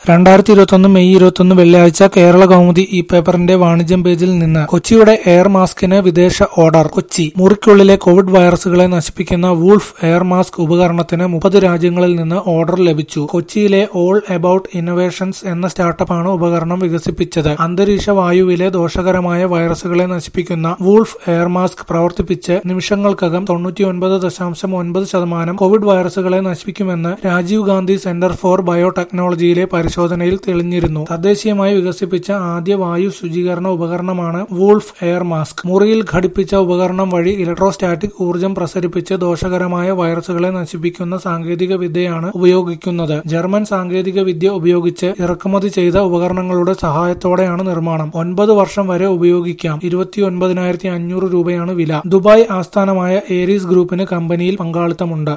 രണ്ടായിരത്തി ഇരുപത്തൊന്ന് മെയ് ഇരുപത്തൊന്ന് വെള്ളിയാഴ്ച കേരള കൗമുദി ഈ പേപ്പറിന്റെ വാണിജ്യം പേജിൽ നിന്ന് കൊച്ചിയുടെ എയർ മാസ്കിന് വിദേശ ഓർഡർ കൊച്ചി മുറിക്കുള്ളിലെ കോവിഡ് വൈറസുകളെ നശിപ്പിക്കുന്ന വൂൾഫ് എയർ മാസ്ക് ഉപകരണത്തിന് മുപ്പത് രാജ്യങ്ങളിൽ നിന്ന് ഓർഡർ ലഭിച്ചു കൊച്ചിയിലെ ഓൾ എബൌട്ട് ഇന്നോവേഷൻസ് എന്ന സ്റ്റാർട്ടപ്പാണ് ഉപകരണം വികസിപ്പിച്ചത് അന്തരീക്ഷ വായുവിലെ ദോഷകരമായ വൈറസുകളെ നശിപ്പിക്കുന്ന വൂൾഫ് എയർ മാസ്ക് പ്രവർത്തിപ്പിച്ച് നിമിഷങ്ങൾക്കകം തൊണ്ണൂറ്റിയൊൻപത് ദശാംശം ഒൻപത് ശതമാനം കോവിഡ് വൈറസുകളെ നശിപ്പിക്കുമെന്ന് രാജീവ് ഗാന്ധി സെന്റർ ഫോർ ബയോടെക്നോളജിയിലെ പരിശോധനയിൽ തെളിഞ്ഞിരുന്നു തദ്ദേശീയമായി വികസിപ്പിച്ച ആദ്യ വായു ശുചീകരണ ഉപകരണമാണ് വൂൾഫ് എയർ മാസ്ക് മുറിയിൽ ഘടിപ്പിച്ച ഉപകരണം വഴി ഇലക്ട്രോസ്റ്റാറ്റിക് ഊർജ്ജം പ്രസരിപ്പിച്ച് ദോഷകരമായ വൈറസുകളെ നശിപ്പിക്കുന്ന സാങ്കേതിക വിദ്യയാണ് ഉപയോഗിക്കുന്നത് ജർമ്മൻ സാങ്കേതിക വിദ്യ ഉപയോഗിച്ച് ഇറക്കുമതി ചെയ്ത ഉപകരണങ്ങളുടെ സഹായത്തോടെയാണ് നിർമ്മാണം ഒൻപത് വർഷം വരെ ഉപയോഗിക്കാം ഇരുപത്തി ഒൻപതിനായിരത്തി അഞ്ഞൂറ് രൂപയാണ് വില ദുബായ് ആസ്ഥാനമായ ഏരീസ് ഗ്രൂപ്പിന് കമ്പനിയിൽ പങ്കാളിത്തമുണ്ട്